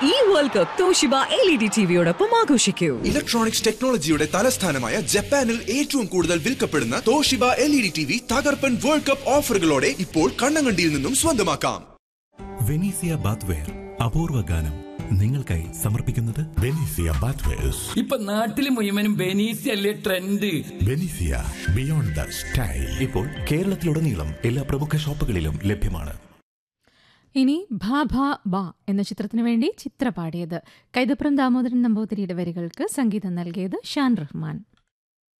ഈ world cup Toshiba L E D ടിവിയോടൊപ്പം ആഘോഷിക്കൂ ഇലക്ട്രോണിക്സ് ടെക്നോളജിയുടെ തലസ്ഥാനമായ ജപ്പാനിൽ ഏറ്റവും കൂടുതൽ വിൽക്കപ്പെടുന്ന Toshiba L E D T V തകർപ്പൻ വേൾഡ് കപ്പ് ഓഫറുകളോടെ ഇപ്പോൾ കണ്ണങ്കണ്ടിയിൽ നിന്നും സ്വന്തമാക്കാം വെനീസിയ ബാത്ത്വെയർ അപൂർവ ഗാനം നിങ്ങൾക്കായി സമർപ്പിക്കുന്നത് ബെനീസിയ ബാത്വേഴ്സ് ഇപ്പൊ നാട്ടില് മുഴുവനും ബെനീസി അല്ലേ ട്രെൻഡ് ബെനീസിയ ബിയോണ്ട് ദ സ്റ്റൈൽ ഇപ്പോൾ കേരളത്തിലുടനീളം എല്ലാ പ്രമുഖ ഷോപ്പുകളിലും ലഭ്യമാണ് ഇനി ഭാ ഭാ ബാ എന്ന ചിത്രത്തിനു വേണ്ടി ചിത്ര പാടിയത് കൈതപ്രം ദാമോദരൻ നമ്പൂതിരിയുടെ വരികൾക്ക് സംഗീതം നൽകിയത് ഷാൻ റഹ്മാൻ